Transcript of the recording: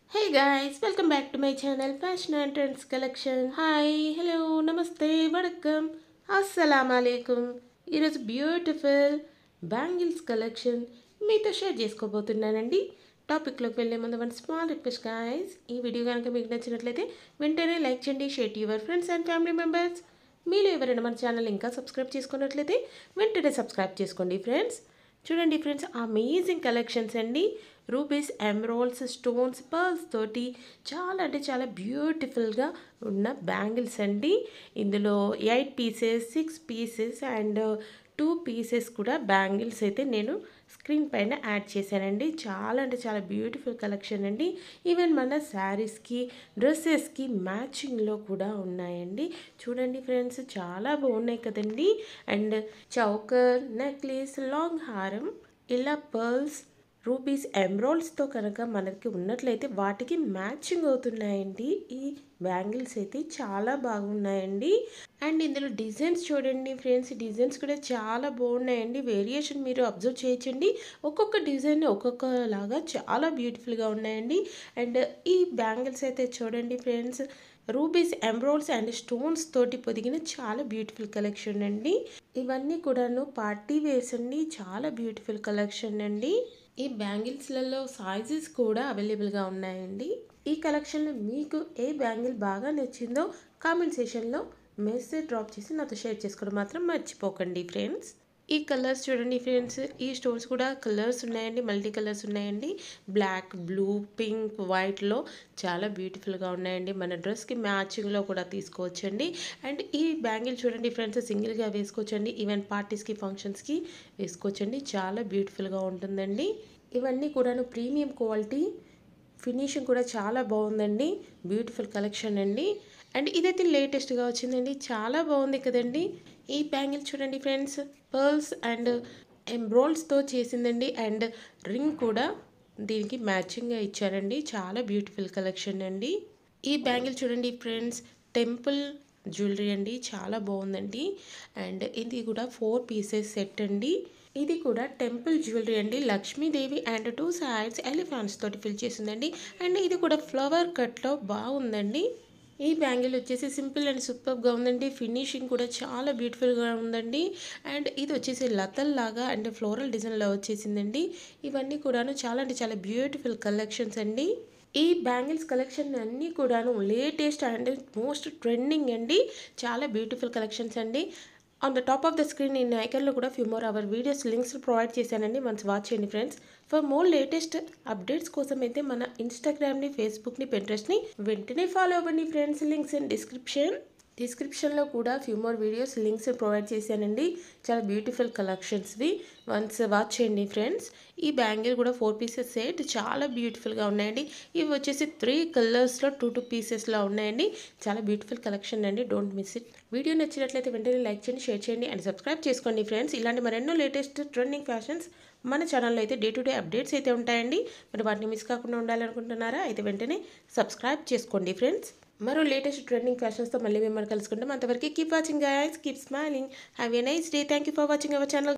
hey guys welcome back to my channel fashion and trends collection hi hello నమస్తే వడకం అస్సలం అలైకుం ఈరోజు బ్యూటిఫుల్ బ్యాంగిల్స్ కలెక్షన్ మీతో షేర్ చేసుకోబోతున్నానండి టాపిక్లోకి వెళ్ళే ముందు వన్ స్మాల్ రిక్వెస్ట్ గాయస్ ఈ వీడియో కనుక మీకు నచ్చినట్లయితే వెంటనే లైక్ చేయండి share your friends and family members మీలో ఎవరైనా మన ఛానల్ ఇంకా సబ్స్క్రైబ్ చేసుకున్నట్లయితే వెంటనే సబ్స్క్రైబ్ చేసుకోండి ఫ్రెండ్స్ చూడండి ఫ్రెండ్స్ అమేజింగ్ కలెక్షన్స్ అండి రూబీస్ ఎమరాల్డ్స్ స్టోన్స్ పర్ల్స్ తోటి చాలా అంటే చాలా బ్యూటిఫుల్గా ఉన్న బ్యాంగిల్స్ అండి ఇందులో eight pieces six pieces and two pieces కూడా బ్యాంగిల్స్ అయితే నేను స్క్రీన్ పైన యాడ్ చేశానండి చాలా అంటే చాలా బ్యూటిఫుల్ కలెక్షన్ అండి ఈవెన్ మన శారీస్కి డ్రెస్సెస్కి మ్యాచింగ్లో కూడా ఉన్నాయండి చూడండి ఫ్రెండ్స్ చాలా బాగున్నాయి కదండి అండ్ చౌకర్ నెక్లెస్ లాంగ్ హారం ఇలా పర్ల్స్ రూపీస్ ఎమరాల్డ్స్తో కనుక మనకి ఉన్నట్లయితే వాటికి మ్యాచింగ్ అవుతున్నాయండి ఈ బ్యాంగిల్స్ అయితే చాలా బాగున్నాయండి అండ్ ఇందులో డిజైన్స్ చూడండి ఫ్రెండ్స్ డిజైన్స్ కూడా చాలా బాగున్నాయండి వేరియేషన్ మీరు అబ్జర్వ్ చేయొచ్చండి ఒక్కొక్క డిజైన్ ఒక్కొక్కలాగా చాలా బ్యూటిఫుల్గా ఉన్నాయండి అండ్ ఈ బ్యాంగిల్స్ అయితే చూడండి friends rubies emeralds and stones తోటి పొదిగిన చాలా బ్యూటిఫుల్ కలెక్షన్ అండి ఇవన్నీ కూడాను పార్టీ వేర్స్ అండి చాలా బ్యూటిఫుల్ కలెక్షన్ అండి ఈ బ్యాంగిల్స్లలో సైజెస్ కూడా అవైలబుల్గా ఉన్నాయండి ఈ కలెక్షన్లో మీకు ఏ బ్యాంగిల్ బాగా నచ్చిందో కామెంట్ సెషన్లో మెసేజ్ డ్రాప్ చేసి నాతో షేర్ చేసుకోవడం మాత్రం మర్చిపోకండి ఫ్రెండ్స్ ఈ కలర్స్ చూడండి ఫ్రెండ్స్ ఈ స్టోన్స్ కూడా కలర్స్ ఉన్నాయండి మల్టీ కలర్స్ ఉన్నాయండి బ్లాక్ బ్లూ పింక్ వైట్లో చాలా బ్యూటిఫుల్గా ఉన్నాయండి మన డ్రెస్కి మ్యాచింగ్లో కూడా తీసుకోవచ్చండి అండ్ ఈ బ్యాంగిల్ చూడండి ఫ్రెండ్స్ సింగిల్గా వేసుకోవచ్చండి ఈవెన్ పార్టీస్కి ఫంక్షన్స్కి వేసుకోవచ్చండి చాలా బ్యూటిఫుల్గా ఉంటుందండి ఇవన్నీ కూడాను ప్రీమియం క్వాలిటీ ఫినిషింగ్ కూడా చాలా బాగుందండి బ్యూటిఫుల్ కలెక్షన్ అండి అండ్ ఇదైతే లేటెస్ట్గా వచ్చిందండి చాలా బాగుంది కదండి ఈ బ్యాంగిల్ చూడండి ఫ్రెండ్స్ పర్ల్స్ అండ్ ఎంబ్రాయిడ్స్తో చేసిందండి అండ్ రింగ్ కూడా దీనికి మ్యాచింగ్గా ఇచ్చారండి చాలా బ్యూటిఫుల్ కలెక్షన్ అండి ఈ బ్యాంగిల్ చూడండి ఫ్రెండ్స్ టెంపుల్ జ్యువెలరీ అండి చాలా బాగుందండి అండ్ ఇది కూడా ఫోర్ పీసెస్ సెట్ అండి ఇది కూడా టెంపుల్ జ్యువెలరీ అండి Lakshmi Devi and two sides elephants తోటి ఫిల్ చేసిందండి అండ్ ఇది కూడా ఫ్లవర్ కట్లో బాగుందండి ఈ బ్యాంగిల్ వచ్చేసి సింపుల్ అండ్ సూపర్గా ఉందండి ఫినిషింగ్ కూడా చాలా బ్యూటిఫుల్గా ఉందండి అండ్ ఇది వచ్చేసి లతల్లాగా అండ్ ఫ్లోరల్ డిజైన్లో వచ్చేసిందండి ఇవన్నీ కూడాను చాలా అంటే చాలా బ్యూటిఫుల్ కలెక్షన్స్ అండి ఈ బ్యాంగిల్స్ కలెక్షన్ అన్నీ కూడాను లేటెస్ట్ అండ్ మోస్ట్ ట్రెండింగ్ అండి చాలా బ్యూటిఫుల్ కలెక్షన్స్ అండి on the top of the screen నేను ఐకన్లో కూడా few more our videos links provide చేశానండి వన్స్ వాచ్ చేయండి friends for more latest updates కోసం అయితే మన ఇన్స్టాగ్రామ్ని ఫేస్బుక్ని పెంట్రెస్ట్ని వెంటనే ఫాలో అవ్వండి ఫ్రెండ్స్ లింక్స్ ఇన్ డిస్క్రిప్షన్ డిస్క్రిప్షన్లో కూడా few more videos links provide చేశానండి చాలా బ్యూటిఫుల్ కలెక్షన్స్వి వన్స్ వాచ్ చేయండి ఫ్రెండ్స్ ఈ బ్యాంగిల్ కూడా ఫోర్ పీసెస్ సెట్ చాలా బ్యూటిఫుల్గా ఉన్నాయండి ఇవి వచ్చేసి త్రీ కలర్స్లో టూ టూ పీసెస్లో ఉన్నాయండి చాలా బ్యూటిఫుల్ కలెక్షన్ అండి డోంట్ మిస్ ఇట్ వీడియో నచ్చినట్లయితే వెంటనే లైక్ చేయండి షేర్ చేయండి అండ్ సబ్స్క్రైబ్ చేసుకోండి ఫ్రెండ్స్ ఇలాంటి మరెన్నో లేటెస్ట్ ట్రెండింగ్ ఫ్యాషన్స్ మన ఛానల్లో అయితే డే టు డే అప్డేట్స్ అయితే ఉంటాయండి మరి వాటిని మిస్ కాకుండా ఉండాలనుకుంటున్నారా అయితే వెంటనే సబ్స్క్రైబ్ చేసుకోండి ఫ్రెండ్స్ మరో లేటెస్ట్ ట్రెండింగ్ ఫ్యాషన్స్తో మళ్ళీ మిమ్మల్ని కలుసుకుంటాం అంతవరకు keep watching guys keep smiling have a nice day thank you for watching our channel